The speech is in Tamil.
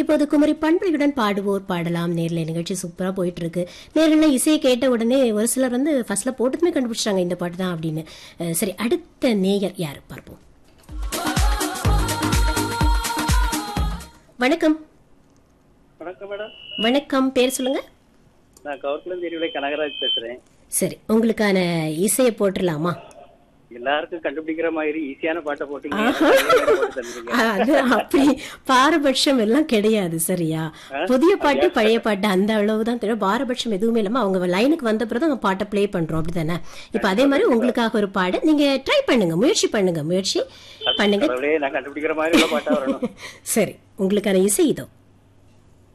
இப்போது குமரி பண்புகளுடன் பாடுவோர் பாடலாம் நேர்ல நிகழ்ச்சி சூப்பரா போயிட்டு இருக்கு நேரில் இசையை கேட்ட உடனே ஒரு சிலர் வந்து ஃபர்ஸ்ட்ல போட்டதுமே கண்டுபிடிச்சிட்டாங்க இந்த பாட்டு தான் அப்படின்னு அஹ், சரி அடுத்த நேயர் யார் பார்ப்போம் வணக்கம் வணக்கம் மேடம் வணக்கம் பேர் சொல்லுங்க நான் கவர்மெண்ட் தெருவில் கனகராஜ் பேசுறேன் சரி உங்களுக்கான இசையை போட்டுடலாமா எல்லாருக்கும் கண்டுபிடிக்கிற மாதிரி ஈஸியான பாட்டை போட்டீங்க போட்டு தந்துருங்க. அது அப்படி பாரபட்சம் எல்லாம் கிடையாது சரியா புதிய பாட்டு பழைய பாட்டு அந்த அளவுதான் தெரியும் பாரபட்சம் எதுவுமே இல்லாம அவங்க லைனுக்கு வந்த பிறகு அந்த பாட்டை ப்ளே பண்றோம் அப்படிதானே இப்ப அதே மாதிரி உங்களுக்காக ஒரு பாடு நீங்க ட்ரை பண்ணுங்க முயற்சி பண்ணுங்க முயற்சி பண்ணுங்க கடவுளே நான் கண்டுபிடிக்கிற மாதிரி உள்ள பாட்டா வரணும் சரி உங்களுக்கான இசை இதோ